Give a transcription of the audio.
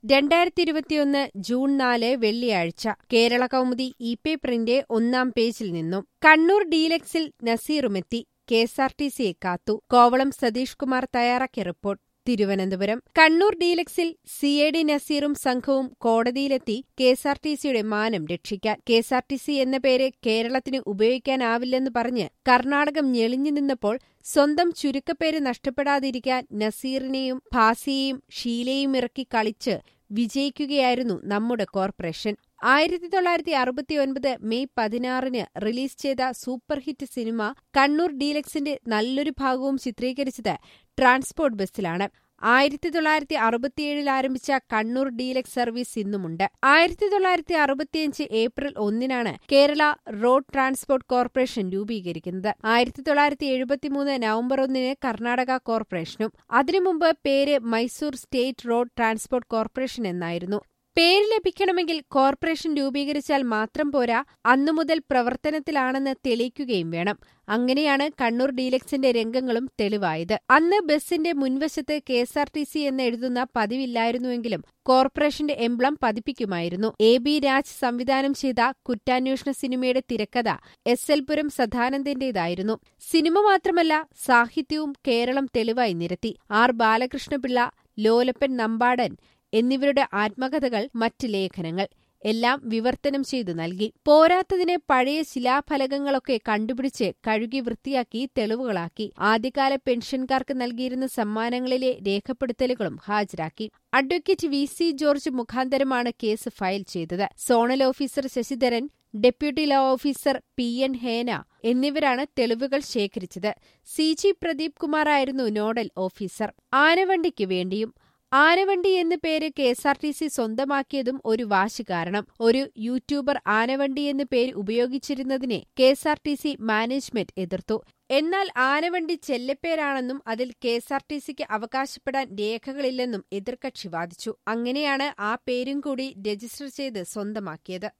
രണ്ടായിരത്തി ഇരുപത്തിയൊന്ന് ജൂൺ നാല് വെള്ളിയാഴ്ച കേരള കൗമുദി ഇ പേപ്പറിന്റെ ഒന്നാം പേജിൽ നിന്നും കണ്ണൂർ ഡീലക്സിൽ നസീറുമെത്തി കെഎസ്ആർടിസിയെ കാത്തു കോവളം സതീഷ് കുമാർ തയ്യാറാക്കിയ റിപ്പോർട്ട് തിരുവനന്തപുരം കണ്ണൂർ ഡീലക്സിൽ സി എ ഡി നസീറും സംഘവും കോടതിയിലെത്തി കെഎസ്ആർടിസിയുടെ മാനം രക്ഷിക്കാൻ കെഎസ്ആർടിസി എന്ന പേര് കേരളത്തിന് ഉപയോഗിക്കാനാവില്ലെന്ന് പറഞ്ഞ് കർണാടകം ഞെളിഞ്ഞു നിന്നപ്പോൾ സ്വന്തം ചുരുക്കപ്പേര് നഷ്ടപ്പെടാതിരിക്കാൻ നസീറിനെയും ഭാസിയെയും ഷീലയും ഇറക്കി കളിച്ച് വിജയിക്കുകയായിരുന്നു നമ്മുടെ കോർപ്പറേഷൻ ആയിരത്തി തൊള്ളായിരത്തി അറുപത്തിയൊൻപത് മെയ് പതിനാറിന് റിലീസ് ചെയ്ത സൂപ്പർഹിറ്റ് സിനിമ കണ്ണൂർ ഡീലക്സിന്റെ നല്ലൊരു ഭാഗവും ചിത്രീകരിച്ചത് ട്രാൻസ്പോർട്ട് ബസ്സിലാണ് ആയിരത്തി തൊള്ളായിരത്തി അറുപത്തിയേഴിൽ ആരംഭിച്ച കണ്ണൂർ ഡീലക്സ് സർവീസ് ഇന്നുമുണ്ട് ആയിരത്തി തൊള്ളായിരത്തി അറുപത്തിയഞ്ച് ഏപ്രിൽ ഒന്നിനാണ് കേരള റോഡ് ട്രാൻസ്പോർട്ട് കോർപ്പറേഷൻ രൂപീകരിക്കുന്നത് ആയിരത്തി തൊള്ളായിരത്തി എഴുപത്തിമൂന്ന് നവംബർ ഒന്നിന് കർണാടക കോർപ്പറേഷനും അതിനു മുമ്പ് പേര് Mysore state road transport corporation എന്നായിരുന്നു പേര് ലഭിക്കണമെങ്കിൽ കോർപ്പറേഷൻ രൂപീകരിച്ചാൽ മാത്രം പോരാ അന്നു മുതൽ പ്രവർത്തനത്തിലാണെന്ന് തെളിയിക്കുകയും വേണം അങ്ങനെയാണ് കണ്ണൂർ ഡീലക്സിന്റെ രംഗങ്ങളും തെളിവായത് അന്ന് ബസിന്റെ മുൻവശത്ത് കെഎസ്ആർടിസി എന്ന് എഴുതുന്ന പതിവില്ലായിരുന്നുവെങ്കിലും കോർപ്പറേഷന്റെ എംബ്ലം പതിപ്പിക്കുമായിരുന്നു എ ബി രാജ് സംവിധാനം ചെയ്ത കുറ്റാന്വേഷണ സിനിമയുടെ തിരക്കഥ എസ് എൽ പുരം സദാനന്ദന്റേതായിരുന്നു സിനിമ മാത്രമല്ല സാഹിത്യവും കേരളം തെളിവായി നിരത്തി ആർ ബാലകൃഷ്ണപിള്ള ലോലപ്പൻ നമ്പാടൻ എന്നിവരുടെ ആത്മകഥകൾ മറ്റ് ലേഖനങ്ങൾ എല്ലാം വിവർത്തനം ചെയ്തു നൽകി പോരാത്തതിന് പഴയ ശിലാഫലകങ്ങളൊക്കെ കണ്ടുപിടിച്ച് കഴുകി വൃത്തിയാക്കി തെളിവുകളാക്കി ആദ്യകാല പെൻഷൻകാർക്ക് നൽകിയിരുന്ന സമ്മാനങ്ങളിലെ രേഖപ്പെടുത്തലുകളും ഹാജരാക്കി അഡ്വക്കേറ്റ് വി സി ജോർജ് മുഖാന്തരമാണ് കേസ് ഫയൽ ചെയ്തത് zonal officer Sasidharan deputy law officer P N Hena എന്നിവരാണ് തെളിവുകൾ ശേഖരിച്ചത് സി ജി പ്രദീപ് കുമാറായിരുന്നു നോഡൽ ഓഫീസർ ആനവണ്ടിക്ക് വേണ്ടിയും ആനവണ്ടി എന്ന പേര് K S R T C സ്വന്തമാക്കിയതും ഒരു വാശി കാരണം ഒരു യൂട്യൂബർ ആനവണ്ടി എന്ന പേര് ഉപയോഗിച്ചിരുന്നതിനെ K S R T C management എതിർത്തു എന്നാൽ ആനവണ്ടി ചെല്ലപ്പേരാണെന്നും അതിൽ കെ എസ് ആർ ടി സിക്ക് അവകാശപ്പെടാൻ രേഖകളില്ലെന്നും എതിർകക്ഷി വാദിച്ചു അങ്ങനെയാണ് ആ പേരും കൂടി രജിസ്റ്റർ ചെയ്ത് സ്വന്തമാക്കിയത്